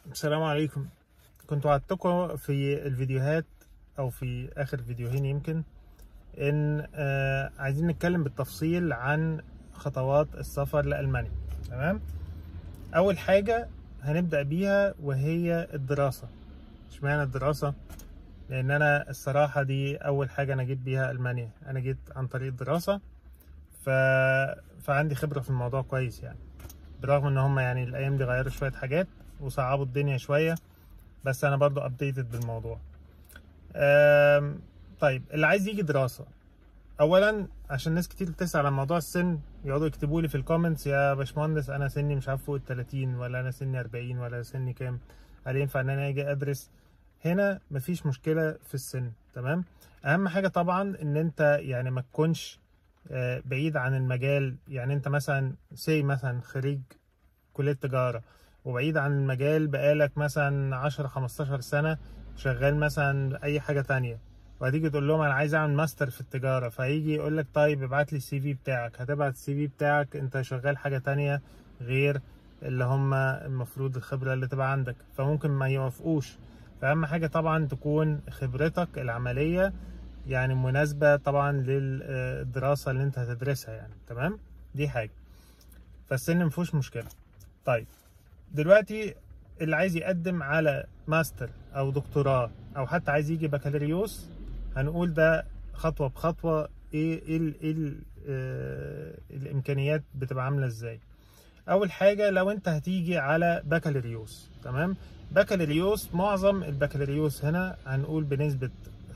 السلام عليكم كنت وعدتكم في الفيديوهات او في اخر فيديوهين يمكن ان آه عايزين نتكلم بالتفصيل عن خطوات السفر لألمانيا تمام اول حاجة هنبدأ بيها وهي الدراسة اشمعنى الدراسة لان انا الصراحة دي اول حاجة انا جيت بيها المانيا انا جيت عن طريق الدراسة ف... فعندي خبرة في الموضوع كويس يعني برغم ان هم يعني الايام دي غيروا شوية حاجات وصعبوا الدنيا شوية بس انا برضو ابديتد بالموضوع أم... طيب اللي عايز يجي دراسة اولا عشان ناس كتير بتسأل عن موضوع السن يقعدوا يكتبوا لي في الكومنتس يا باشمهندس انا سني مش عارف فوق ال 30 ولا انا سني 40 ولا سني كام هل ينفع ان انا اجي ادرس هنا مفيش مشكلة في السن تمام اهم حاجة طبعا ان انت يعني ما تكونش بعيد عن المجال يعني انت مثلا سي مثلا خريج كلية تجارة وبعيد عن المجال بقالك مثلا 10 15 سنة شغال مثلا اي حاجة تانية وهتيجي تقول لهم انا عايز اعمل ماستر في التجارة فهيجي يقول لك طيب ابعت لي السي في بتاعك هتبعت السي في بتاعك انت شغال حاجة تانية غير اللي هم المفروض الخبرة اللي تبقى عندك فممكن ما يوافقوش فأهم حاجة طبعا تكون خبرتك العملية يعني مناسبة طبعا للدراسة اللي انت هتدرسها يعني تمام دي حاجة فالسن مفيهوش مشكلة طيب دلوقتي اللي عايز يقدم على ماستر او دكتوراه او حتى عايز يجي بكالوريوس هنقول ده خطوة بخطوة ايه ايه ال ايه ال آه الامكانيات بتبقى عاملة ازاي اول حاجة لو انت هتيجي على بكالوريوس تمام بكالوريوس معظم البكالوريوس هنا هنقول بنسبة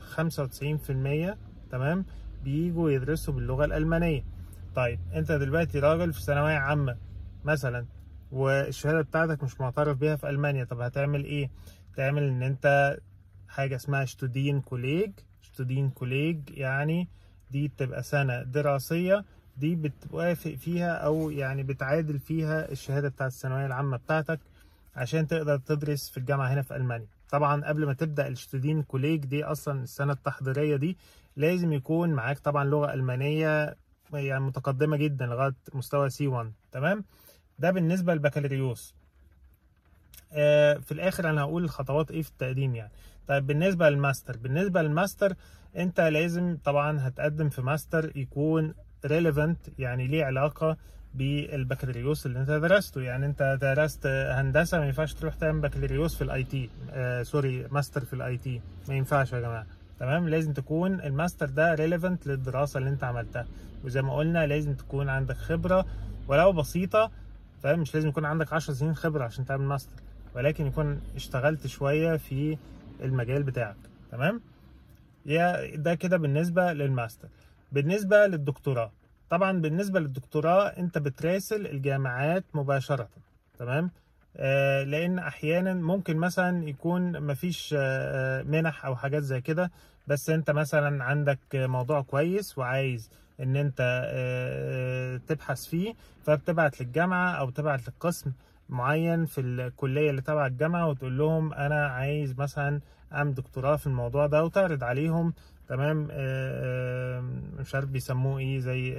95% تمام بيجوا يدرسوا باللغة الألمانية طيب انت دلوقتي راجل في ثانوية عامة مثلا والشهادة بتاعتك مش معترف بيها في ألمانيا طب هتعمل ايه تعمل ان انت حاجة اسمها شتودين كوليج شتودين كوليج يعني دي بتبقى سنة دراسية دي بتوافق فيها او يعني بتعادل فيها الشهادة بتاعت الثانوية العامة بتاعتك عشان تقدر تدرس في الجامعة هنا في ألمانيا طبعا قبل ما تبدا الشتودين كوليج دي اصلا السنه التحضيريه دي لازم يكون معاك طبعا لغه المانيه يعني متقدمه جدا لغايه مستوى سي 1 تمام ده بالنسبه للبكالوريوس آه في الاخر انا هقول الخطوات ايه في التقديم يعني طيب بالنسبه للماستر بالنسبه للماستر انت لازم طبعا هتقدم في ماستر يكون ريليفنت يعني ليه علاقه بالبكالوريوس اللي انت درسته يعني انت درست هندسه ما ينفعش تروح تعمل بكالوريوس في الاي تي آه سوري ماستر في الاي تي ما ينفعش يا جماعه تمام لازم تكون الماستر ده ريليفنت للدراسه اللي انت عملتها وزي ما قلنا لازم تكون عندك خبره ولو بسيطه فاهم مش لازم يكون عندك 10 سنين خبره عشان تعمل ماستر ولكن يكون اشتغلت شويه في المجال بتاعك تمام يا ده كده بالنسبه للماستر بالنسبه للدكتوراه طبعا بالنسبه للدكتوراه انت بتراسل الجامعات مباشره تمام آه لان احيانا ممكن مثلا يكون مفيش آه منح او حاجات زي كده بس انت مثلا عندك موضوع كويس وعايز ان انت آه تبحث فيه فبتبعت للجامعه او تبعت للقسم معين في الكليه اللي تبع الجامعه وتقول لهم انا عايز مثلا اعمل دكتوراه في الموضوع ده وتعرض عليهم تمام مش عارف بيسموه ايه زي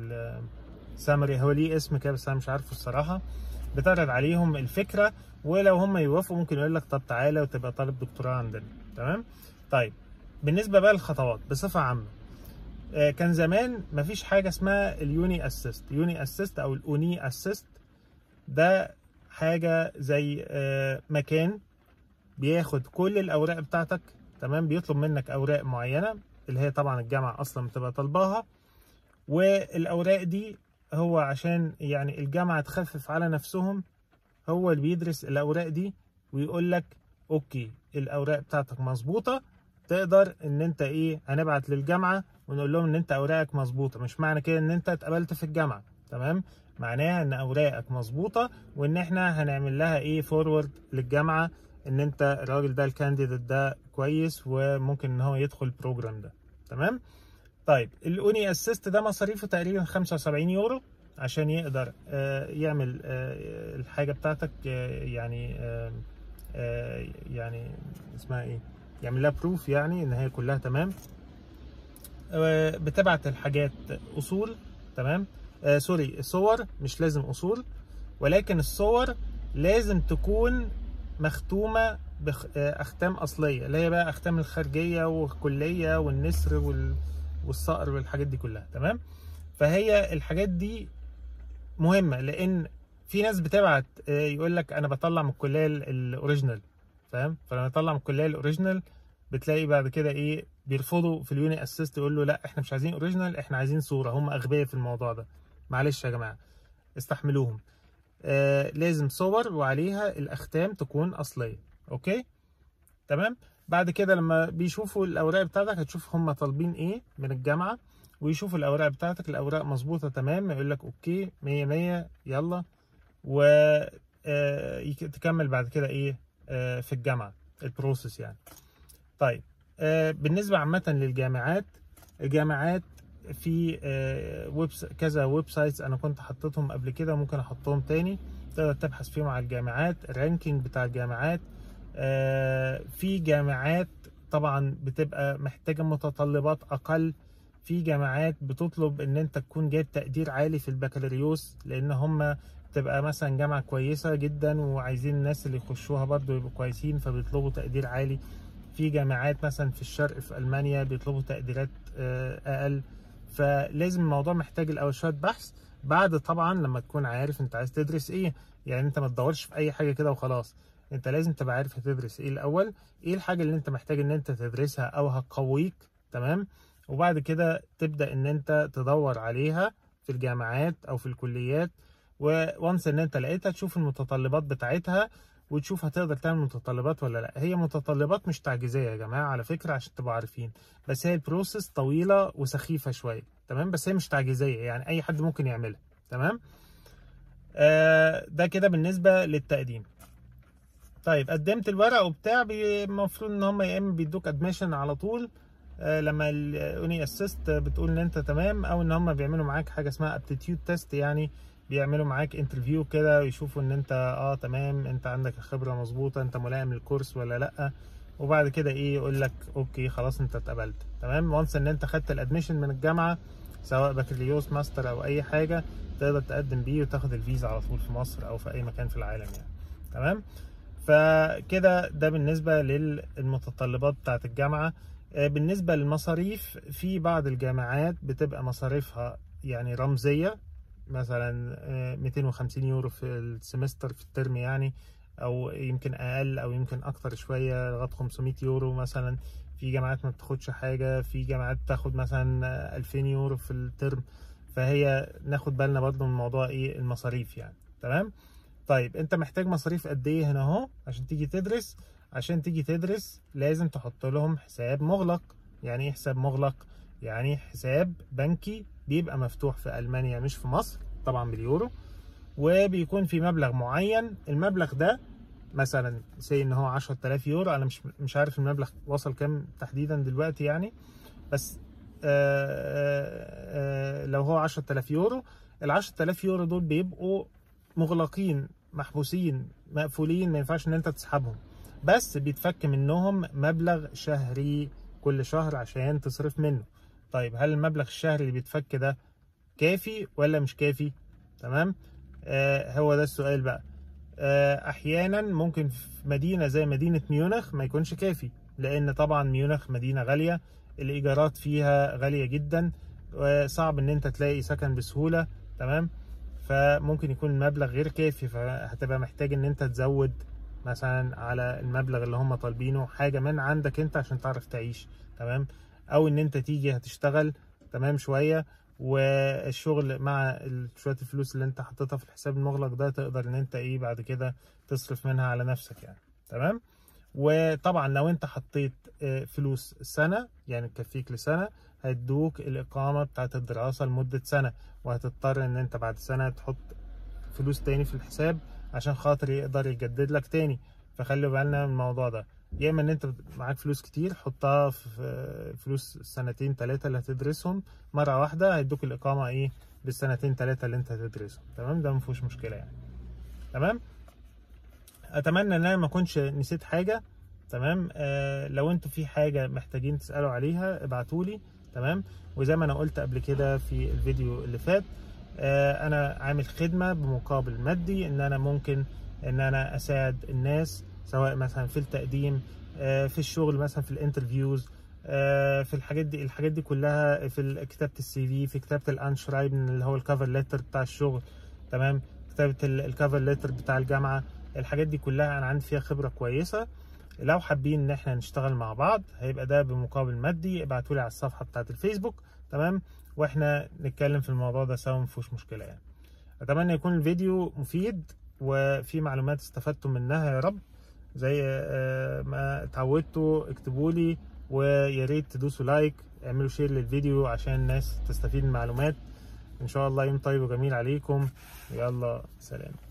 السامري هو ليه اسم كده بس انا مش عارفه الصراحه بتعرض عليهم الفكره ولو هم يوافقوا ممكن يقول لك طب تعالى وتبقى طالب دكتوراه عندنا تمام طيب بالنسبه بقى للخطوات بصفه عامه كان زمان مفيش حاجه اسمها اليوني اسيست يوني اسيست او الاوني اسيست ده حاجه زي مكان بياخد كل الاوراق بتاعتك تمام بيطلب منك اوراق معينه اللي هي طبعا الجامعه اصلا بتبقى طالباها والاوراق دي هو عشان يعني الجامعه تخفف على نفسهم هو اللي بيدرس الاوراق دي ويقول لك اوكي الاوراق بتاعتك مظبوطه تقدر ان انت ايه هنبعت للجامعه ونقول لهم ان انت اوراقك مظبوطه مش معنى كده ان انت اتقبلت في الجامعه تمام معناها ان اوراقك مظبوطه وان احنا هنعمل لها ايه فورورد للجامعه ان انت الراجل ده الكانديديت ده كويس وممكن ان هو يدخل البروجرام ده تمام طيب الاوني اسيست ده مصاريفه تقريبا 75 يورو عشان يقدر يعمل الحاجه بتاعتك يعني يعني اسمها ايه يعمل لها بروف يعني ان هي كلها تمام بتبعت الحاجات اصول تمام آه سوري صور مش لازم اصول ولكن الصور لازم تكون مختومه باختام اصليه اللي هي بقى اختام الخارجيه والكليه والنسر وال... والصقر والحاجات دي كلها تمام فهي الحاجات دي مهمه لان في ناس بتبعت آه، يقول لك انا بطلع من الكليه ال- الاوريجينال فاهم فلما يطلع من الكليه الاوريجينال بتلاقي بعد كده ايه بيرفضوا في اليوني اسيست يقول له لا احنا مش عايزين اوريجينال احنا عايزين صوره هم اغبياء في الموضوع ده معلش يا جماعه استحملوهم آه لازم صور وعليها الاختام تكون اصليه اوكي تمام بعد كده لما بيشوفوا الاوراق بتاعتك هتشوف هم طالبين ايه من الجامعه ويشوفوا الاوراق بتاعتك الاوراق مظبوطه تمام يقول لك اوكي 100 100 يلا و آه، يك- تكمل بعد كده ايه آه، في الجامعه البروسيس يعني طيب آه، بالنسبه عامه للجامعات الجامعات في آه، ويب كذا ويب سايتس انا كنت حطيتهم قبل كده ممكن احطهم تاني تقدر تبحث فيهم على الجامعات الرانكينج بتاع الجامعات آه، في جامعات طبعا بتبقى محتاجه متطلبات اقل في جامعات بتطلب ان انت تكون جايب تقدير عالي في البكالوريوس لان هم تبقى مثلا جامعه كويسه جدا وعايزين الناس اللي يخشوها برضو يبقوا كويسين فبيطلبوا تقدير عالي في جامعات مثلا في الشرق في المانيا بيطلبوا تقديرات آه، اقل فلازم الموضوع محتاج الاول شويه بحث بعد طبعا لما تكون عارف انت عايز تدرس ايه يعني انت ما تدورش في اي حاجه كده وخلاص انت لازم تبقى عارف هتدرس ايه الاول ايه الحاجه اللي انت محتاج ان انت تدرسها او هتقويك تمام وبعد كده تبدا ان انت تدور عليها في الجامعات او في الكليات وانس ان انت لقيتها تشوف المتطلبات بتاعتها وتشوف هتقدر تعمل متطلبات ولا لا هي متطلبات مش تعجيزيه يا جماعه على فكره عشان تبقوا عارفين بس هي البروسيس طويله وسخيفه شويه تمام بس هي مش تعجيزيه يعني اي حد ممكن يعملها تمام آه ده كده بالنسبه للتقديم طيب قدمت الورق وبتاع بي- المفروض ان هم يا اما بيدوك ادميشن على طول آه، لما الاوني اسيست بتقول ان انت تمام او ان هم بيعملوا معاك حاجه اسمها ابتيتيود تيست يعني بيعملوا معاك انترفيو كده ويشوفوا ان انت اه تمام انت عندك الخبره مظبوطه انت ملائم للكورس ولا لا وبعد كده ايه يقول لك اوكي خلاص انت اتقبلت تمام وانس ان انت خدت الادميشن من الجامعه سواء بكالوريوس ماستر او اي حاجه تقدر تقدم بيه وتاخد الفيزا على طول في مصر او في اي مكان في العالم يعني تمام فكده ده بالنسبه للمتطلبات بتاعه الجامعه آه، بالنسبه للمصاريف في بعض الجامعات بتبقى مصاريفها يعني رمزيه مثلا آه، 250 يورو في السمستر في الترم يعني او يمكن اقل او يمكن اكتر شويه لغايه 500 يورو مثلا في جامعات ما بتاخدش حاجه في جامعات بتاخد مثلا آه، 2000 يورو في الترم فهي ناخد بالنا برضو من موضوع ايه المصاريف يعني تمام طيب انت محتاج مصاريف قد ايه هنا اهو عشان تيجي تدرس عشان تيجي تدرس لازم تحط لهم حساب مغلق يعني ايه حساب مغلق يعني حساب بنكي بيبقى مفتوح في المانيا مش في مصر طبعا باليورو وبيكون في مبلغ معين المبلغ ده مثلا سي ان هو 10000 يورو انا مش مش عارف المبلغ وصل كام تحديدا دلوقتي يعني بس آه آه لو هو 10000 يورو ال 10000 يورو دول بيبقوا مغلقين محبوسين مقفولين ما ينفعش ان انت تسحبهم بس بيتفك منهم مبلغ شهري كل شهر عشان تصرف منه طيب هل المبلغ الشهري اللي بيتفك ده كافي ولا مش كافي تمام آه هو ده السؤال بقى آه احيانا ممكن في مدينه زي مدينه ميونخ ما يكونش كافي لان طبعا ميونخ مدينه غاليه الايجارات فيها غاليه جدا وصعب ان انت تلاقي سكن بسهوله تمام فممكن يكون المبلغ غير كافي فهتبقى محتاج ان انت تزود مثلا على المبلغ اللي هم طالبينه حاجه من عندك انت عشان تعرف تعيش تمام او ان انت تيجي هتشتغل تمام شويه والشغل مع ال- شويه الفلوس اللي انت حطيتها في الحساب المغلق ده تقدر ان انت ايه بعد كده تصرف منها على نفسك يعني تمام وطبعا لو انت حطيت آه، فلوس سنه يعني تكفيك لسنه هيدوك الاقامه بتاعت الدراسه لمده سنه وهتضطر ان انت بعد سنه تحط فلوس تاني في الحساب عشان خاطر يقدر يجدد لك تاني فخلي بالنا من الموضوع ده يا اما ان انت معاك فلوس كتير حطها في فلوس السنتين ثلاثه اللي هتدرسهم مره واحده هيدوك الاقامه ايه بالسنتين ثلاثه اللي انت هتدرسهم تمام ده مفيهوش مشكله يعني تمام اتمنى ان انا ما اكونش نسيت حاجه تمام آه لو انتوا في حاجه محتاجين تسالوا عليها ابعتولي تمام وزي ما انا قلت قبل كده في الفيديو اللي فات آه انا عامل خدمه بمقابل مادي ان انا ممكن ان انا اساعد الناس سواء مثلا في التقديم آه، في الشغل مثلا في الانترفيوز آه، في الحاجات دي الحاجات دي كلها في ال- كتابه السي في في كتابه الانشرايبن اللي هو الكفر ليتر بتاع الشغل تمام كتابه الكفر ليتر بتاع الجامعه الحاجات دي كلها انا عندي فيها خبره كويسه لو حابين ان احنا نشتغل مع بعض هيبقى ده بمقابل مادي ابعتوا لي على الصفحه بتاعه الفيسبوك تمام واحنا نتكلم في الموضوع ده سوا مفيهوش مشكله يعني اتمنى يكون الفيديو مفيد وفي معلومات استفدتم منها يا رب زي آه، ما اتعودتوا اكتبوا لي ويا ريت تدوسوا لايك اعملوا شير للفيديو عشان الناس تستفيد من المعلومات ان شاء الله يوم طيب وجميل عليكم يلا سلام